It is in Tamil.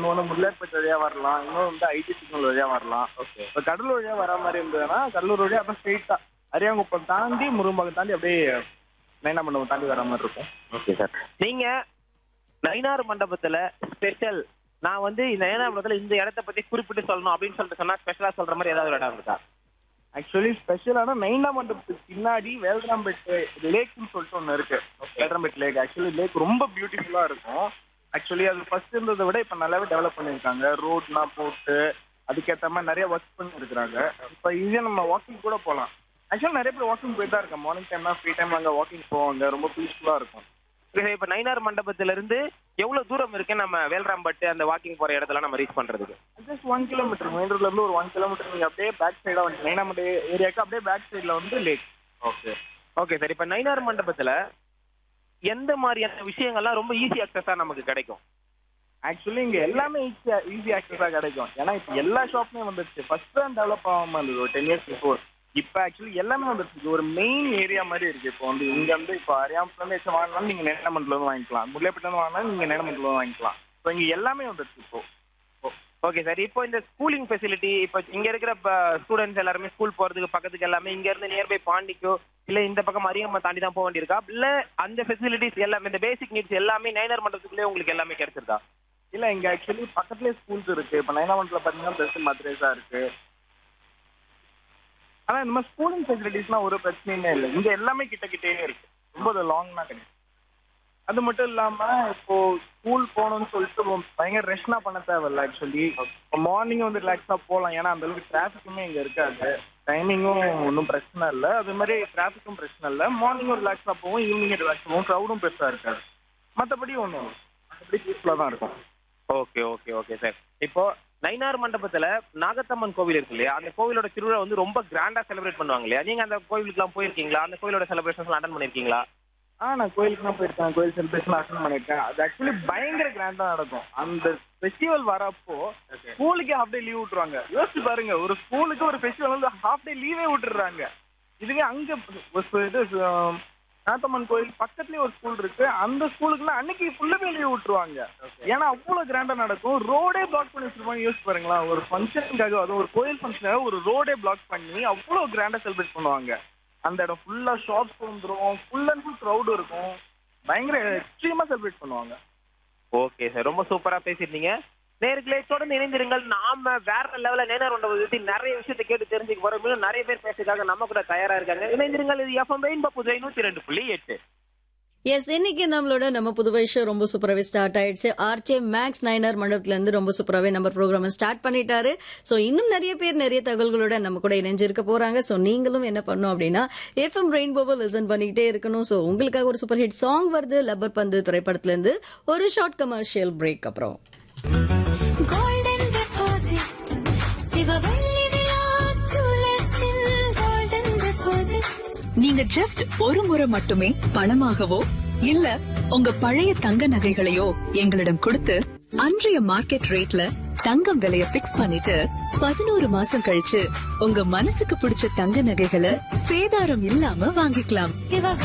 ஒன்று வந்து முல்லைப்பேட்டை வழியா வரலாம் இன்னொன்று வந்து ஐடி சிக்னல் வழியா வரலாம் ஓகே இப்போ கடலூர் வழியா வர மாதிரி இருந்ததுன்னா கடலூர் வழியா அப்புறம் ஸ்ட்ரெயிட்டா அரியாங்குப்பம் தாண்டி முருகம்பாக்கம் தாண்டி அப்படியே நைனா மண்டபம் தாண்டி வர மாதிரி இருக்கும் ஓகே சார் நீங்க நயினார் மண்டபத்துல ஸ்பெஷல் நான் வந்து இந்த நயினார் மண்டபத்துல இந்த இடத்த பத்தி குறிப்பிட்டு சொல்லணும் அப்படின்னு சொல்லிட்டு சொன்னா ஸ்பெஷலா சொல்ற மாதிரி ஏதாவது ஒரு இடம் இருக்கா ஆக்சுவலி ஸ்பெஷலான நைனா மண்டபத்துக்கு பின்னாடி வேல்ராம்பேட்டு லேக்னு சொல்லிட்டு ஒன்று இருக்கு வேல்ராம்பேட் லேக் ஆக்சுவலி லேக் ரொம்ப பியூட்டிஃபுல்லா இருக்கும் ஆக்சுவலி அது ஃபர்ஸ்ட் இருந்ததை விட இப்போ நல்லாவே டெவலப் பண்ணியிருக்காங்க ரோட்லாம் போட்டு அதுக்கேற்ற மாதிரி நிறைய ஒர்க் பண்ணியிருக்கிறாங்க இப்போ ஈஸியாக நம்ம வாக்கிங் கூட போகலாம் ஆக்சுவலி நிறைய பேர் வாக்கிங் போயிட்டு தான் இருக்கேன் மார்னிங் டைம்னா ஃப்ரீ டைம் அங்கே வாக்கிங் போவாங்க ரொம்ப பீஸ்ஃபுல்லாக இருக்கும் சரி, இப்ப நயினார் மண்டபத்துல இருந்து எவ்வளவு தூரம் இருக்கு நம்ம வேல்ராம்பட்டு அந்த வாக்கிங் போற இடத்துல நம்ம ரீச் பண்றதுக்கு ஜஸ்ட் ஒன் கிலோமீட்டர் மெயின் ரோட்ல இருந்து ஒரு ஒன் கிலோமீட்டர் நீங்க அப்படியே பேக் சைடா வந்து நைனா மண்டே ஏரியாக்கு அப்படியே பேக் சைடுல வந்து லேக் ஓகே ஓகே சார் இப்ப நயினார் மண்டபத்துல எந்த மாதிரியான விஷயங்கள்லாம் ரொம்ப ஈஸி அக்சஸா நமக்கு கிடைக்கும் ஆக்சுவலி இங்க எல்லாமே ஈஸியா ஈஸி ஆக்சஸா கிடைக்கும் ஏன்னா இப்போ எல்லா ஷாப்புமே வந்துருச்சு ஃபர்ஸ்ட் தான் டெவலப் ஆகாம இருந்தது ஒரு டென் இயர்ஸ் பிஃபோர் இப்போ ஆக்சுவலி எல்லாமே வந்துருச்சு இது ஒரு மெயின் ஏரியா மாதிரி இருக்கு இப்போ வந்து இங்க வந்து இப்போ அரியாமத்துல இருந்து எச்சு வாங்கினாலும் நீங்க நேரமண்டல இருந்து வாங்கிக்கலாம் முல்லைப்பட்டில இருந்து வாங்கினாலும் நீங்க நேரமண்டல இருந்து வாங்கிக்கலாம் ஸோ இங்க எல்லாமே வந்துருச்சு இப்போ ஓகே சார் இப்போ இந்த ஸ்கூலிங் ஃபெசிலிட்டி இப்போ இங்க இருக்கிற ஸ்டூடெண்ட்ஸ் எல்லாருமே ஸ்கூல் போறதுக்கு பக்கத்துக்கு எல்லாமே இங்க இருந்து நியர்பை பாண்டிக்கோ இல்ல இந்த பக்கம் அரியம்மா தாண்டி தான் போக வேண்டியிருக்கா இல்ல அந்த ஃபெசிலிட்டிஸ் எல்லாமே இந்த பேசிக் நீட்ஸ் எல்லாமே நைனர் மண்டபத்துக்குள்ளே உங்களுக்கு எல்லாமே கிடைச்சிருக்கா இல்ல இங்க ஆக்சுவலி பக்கத்துலயே ஸ்கூல்ஸ் இருக்கு இப்போ நைனாமண்டல பாத்தீங்கன்னா பெஸ்ட் மத்ரேஸா இருக்கு ஆனா இந்த மாதிரி ஸ்கூலிங் ஃபெசிலிட்டிஸ்லாம் ஒரு பிரச்சனையுமே இல்லை இங்க எல்லாமே கிட்ட கிட்டே இருக்கு ரொம்ப லாங்னா கிடையாது அது மட்டும் இல்லாம இப்போ ஸ்கூல் போகணும்னு சொல்லிட்டு ரொம்ப பயங்கர ரெஷ்னா பண்ண தேவையில்ல ஆக்சுவலி மார்னிங் வந்து ரிலாக்ஸா போகலாம் ஏன்னா அந்த அளவுக்கு டிராஃபிக்குமே இங்க இருக்காது டைமிங்கும் ஒன்றும் பிரச்சனை இல்லை அது மாதிரி டிராஃபிக்கும் பிரச்சனை இல்லை மார்னிங்கும் ரிலாக்ஸா போகும் ஈவினிங் ரிலாக்ஸ் போகும் க்ரௌடும் பெருசா இருக்காது மற்றபடி ஒன்றும் மற்றபடி பீஸ்ஃபுல்லாக தான் இருக்கும் ஓகே ஓகே ஓகே சார் இப்போ நைனார் மண்டபத்துல நாகத்தம்மன் கோவில் இருக்கு இல்லையா அந்த கோவிலோட திருவிழா வந்து ரொம்ப கிராண்டா செலிப்ரேட் பண்ணுவாங்க இல்லையா நீங்க அந்த கோவிலுக்குலாம் போயிருக்கீங்களா அந்த கோவிலோட செலிப்ரேஷன்ஸ் அட்டன் பண்ணிருக்கீங்களா ஆ நான் கோயிலுக்கு தான் போயிருக்கேன் கோயில் செலிப்ரேஷன் அட்டன் பண்ணியிருக்கேன் அது ஆக்சுவலி பயங்கர கிராண்டா நடக்கும் அந்த ஃபெஸ்டிவல் வரப்போ ஸ்கூலுக்கே ஹாஃப் டே லீவ் விட்டுருவாங்க யோசிச்சு பாருங்க ஒரு ஸ்கூலுக்கு ஒரு ஃபெஸ்டிவல் வந்து ஹாஃப் டே லீவே விட்டுறாங்க இதுவே அங்க ஒரு இது ஆம், நாத்தம்மன் கோயில் பக்கத்துலயே ஒரு ஸ்கூல் இருக்கு அந்த ஸ்கூலுக்குலாம் அன்னைக்கு ஃபுல்லாவே லீவ் விட்டுருவாங்க ஏன்னா அவ்வளவு கிராண்டா நடக்கும் ரோடே பிளாக் பண்ணி வச்சிருப்பாங்க யோசிச்சு பாருங்களேன் ஒரு ஃபங்க்ஷனுக்காக அதுவும் ஒரு கோயில் ஃபங்க்ஷனாக ஒரு ரோடே பிளாக் பண்ணி அவ்வளவு கிராண்டா செலிப்ரேட் பண்ணுவாங்க அந்த இடம் ஃபுல்லா ஷாப்ஸ் வந்துரும் ஃபுல் அண்ட் ஃபுல் க்ரௌட் இருக்கும் பயங்கர எக்ஸ்ட்ரீமா செலிப்ரேட் பண்ணுவாங்க ஓகே சார் ரொம்ப சூப்பரா பேசியிருந்தீங்க நேர்களே தொடர்ந்து இணைந்திருங்கள் நாம வேற லெவல்ல நேனர் மண்டபத்தை பத்தி நிறைய விஷயத்தை கேட்டு தெரிஞ்சுக்க போறோம் இன்னும் நிறைய பேர் பேசுறதுக்காக நம்ம கூட தயாரா இருக்காங்க இணைந்திருங்கள் இது எஃப்எம் ரெயின்போ புதுவை நூத்தி ரெண்டு புள்ளி எட்டு எஸ் இன்னைக்கு நம்மளோட நம்ம புதுவை ஷோ ரொம்ப சூப்பராகவே ஸ்டார்ட் ஆயிடுச்சு ஆர்ஜே மேக்ஸ் நைனர் மண்டபத்துல இருந்து ரொம்ப சூப்பராகவே நம்ம ப்ரோக்ராம் ஸ்டார்ட் பண்ணிட்டாரு ஸோ இன்னும் நிறைய பேர் நிறைய தகவல்களோட நம்ம கூட இணைஞ்சிருக்க போறாங்க ஸோ நீங்களும் என்ன பண்ணணும் அப்படின்னா எஃப்எம் ரெயின்போவை லிசன் பண்ணிக்கிட்டே இருக்கணும் ஸோ உங்களுக்காக ஒரு சூப்பர் ஹிட் சாங் வருது லப்பர் பந்து திரைப்படத்துல இருந்து ஒரு ஷார்ட் கமர்ஷியல் பிரேக் அப்புறம் கோல்டன் டெபாசிட் சிவவள்ளி விலாஸ் ஜுவல்லர்ஸில் கோல்டன் டெபாசிட் நீங்க ஜஸ்ட் ஒரு முறை மட்டுமே பணமாகவோ இல்ல உங்க பழைய தங்க நகைகளையோ எங்களிடம் கொடுத்து அன்றைய மார்க்கெட் ரேட்ல தங்கம் விலைய பிக்ஸ் பண்ணிட்டு பதினோரு மாசம் கழிச்சு உங்க மனசுக்கு பிடிச்ச தங்க நகைகளை சேதாரம் இல்லாம வாங்கிக்கலாம் சிவ